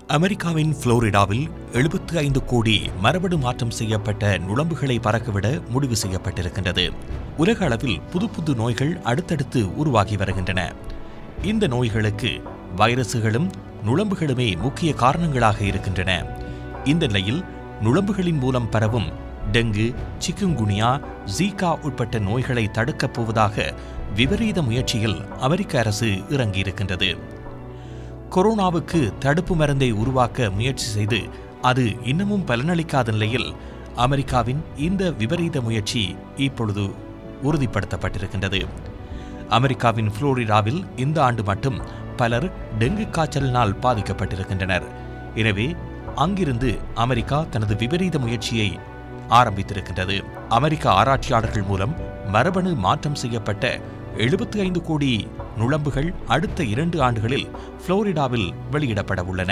அமெரிக்காவின் புளோரிடாவில் எழுபத்து ஐந்து கோடி மரபணு மாற்றம் செய்யப்பட்ட நுளம்புகளை பறக்கவிட முடிவு செய்யப்பட்டிருக்கின்றது உலக அளவில் புது புது நோய்கள் அடுத்தடுத்து உருவாகி வருகின்றன இந்த நோய்களுக்கு வைரசுகளும் நுளம்புகளுமே முக்கிய காரணங்களாக இருக்கின்றன இந்த நிலையில் நுளம்புகளின் மூலம் பரவும் டெங்கு சிக்குங்குனியா ஜீகா உட்பட்ட நோய்களை தடுக்கப் போவதாக விபரீத முயற்சியில் அமெரிக்க அரசு இறங்கியிருக்கின்றது கொரோனாவுக்கு தடுப்பு மருந்தை உருவாக்க முயற்சி செய்து அது இன்னமும் பலனளிக்காத நிலையில் அமெரிக்காவின் இந்த விபரீத முயற்சி இப்பொழுது உறுதிப்படுத்தப்பட்டிருக்கின்றது அமெரிக்காவின் புளோரிடாவில் இந்த ஆண்டு மட்டும் பலர் டெங்கு காய்ச்சலினால் பாதிக்கப்பட்டிருக்கின்றனர் எனவே அங்கிருந்து அமெரிக்கா தனது விபரீத முயற்சியை ஆரம்பித்திருக்கின்றது அமெரிக்க ஆராய்ச்சியாளர்கள் மூலம் மரபணு மாற்றம் செய்யப்பட்ட எழுபத்தி ஐந்து கோடி நுளம்புகள் அடுத்த இரண்டு ஆண்டுகளில் புளோரிடாவில் வெளியிடப்பட உள்ளன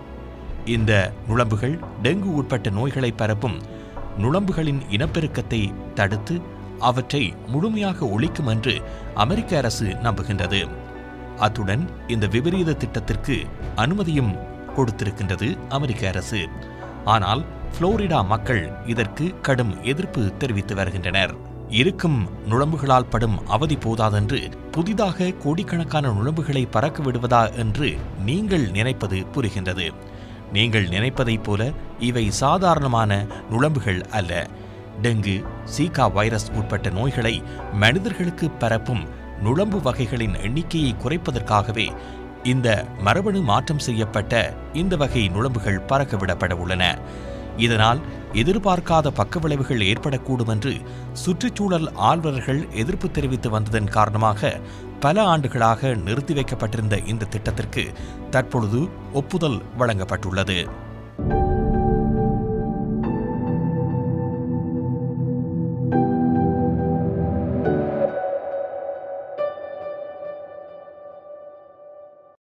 இந்த நுளம்புகள் டெங்கு உட்பட்ட நோய்களை பரப்பும் நுளம்புகளின் இனப்பெருக்கத்தை தடுத்து அவற்றை முழுமையாக ஒழிக்கும் என்று அமெரிக்க அரசு நம்புகின்றது அத்துடன் இந்த விபரீத திட்டத்திற்கு அனுமதியும் கொடுத்திருக்கின்றது அமெரிக்க அரசு ஆனால் புளோரிடா மக்கள் இதற்கு கடும் எதிர்ப்பு தெரிவித்து வருகின்றனர் இருக்கும் நுழம்புகளால் படும் அவதி போதாதென்று புதிதாக கோடிக்கணக்கான நுழம்புகளை பறக்க விடுவதா என்று நீங்கள் நினைப்பது புரிகின்றது நீங்கள் நினைப்பதைப் போல இவை சாதாரணமான நுழம்புகள் அல்ல டெங்கு சீகா வைரஸ் உட்பட்ட நோய்களை மனிதர்களுக்கு பரப்பும் நுழம்பு வகைகளின் எண்ணிக்கையை குறைப்பதற்காகவே இந்த மரபணு மாற்றம் செய்யப்பட்ட இந்த வகை நுழம்புகள் பறக்கவிடப்பட உள்ளன இதனால் எதிர்பார்க்காத பக்கவிளைவுகள் ஏற்படக்கூடும் என்று சுற்றுச்சூழல் ஆர்வலர்கள் எதிர்ப்பு தெரிவித்து வந்ததன் காரணமாக பல ஆண்டுகளாக நிறுத்தி வைக்கப்பட்டிருந்த இந்த திட்டத்திற்கு தற்பொழுது ஒப்புதல் வழங்கப்பட்டுள்ளது